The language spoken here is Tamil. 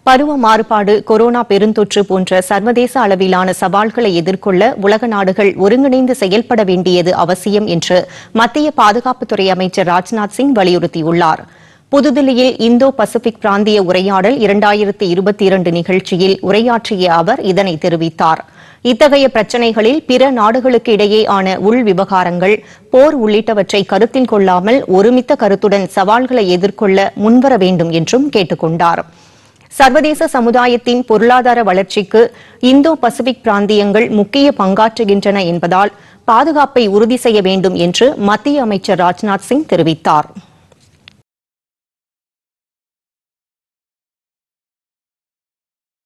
பருவ மாறுபாடு கொரோனா பெருந்தொற்று போன்ற சர்வதேச அளவிலான சவால்களை எதிர்கொள்ள உலக நாடுகள் ஒருங்கிணைந்து செயல்பட வேண்டியது அவசியம் என்று மத்திய பாதுகாப்புத்துறை அமைச்சர் ராஜ்நாத் சிங் வலியுறுத்தியுள்ளார் புதுதில்லியில் இந்தோ பசிபிக் பிராந்திய உரையாடல் இரண்டாயிரத்தி இருபத்தி இரண்டு நிகழ்ச்சியில் உரையாற்றிய அவர் இதனை தெரிவித்தார் இத்தகைய பிரச்சினைகளில் பிற நாடுகளுக்கு இடையேயான உள் விவகாரங்கள் போர் உள்ளிட்டவற்றை கருத்தில் கொள்ளாமல் ஒருமித்த கருத்துடன் சவால்களை எதிர்கொள்ள முன்வர வேண்டும் என்றும் கேட்டுக் கொண்டாா் சர்வதேச சமுதாயத்தின் பொருளாதார வளர்ச்சிக்கு இந்தோ பசிபிக் பிராந்தியங்கள் முக்கிய பங்காற்றுகின்றன என்பதால் பாதுகாப்பை உறுதி செய்ய வேண்டும் என்று மத்திய அமைச்சர் ராஜ்நாத் சிங் தெரிவித்தாா்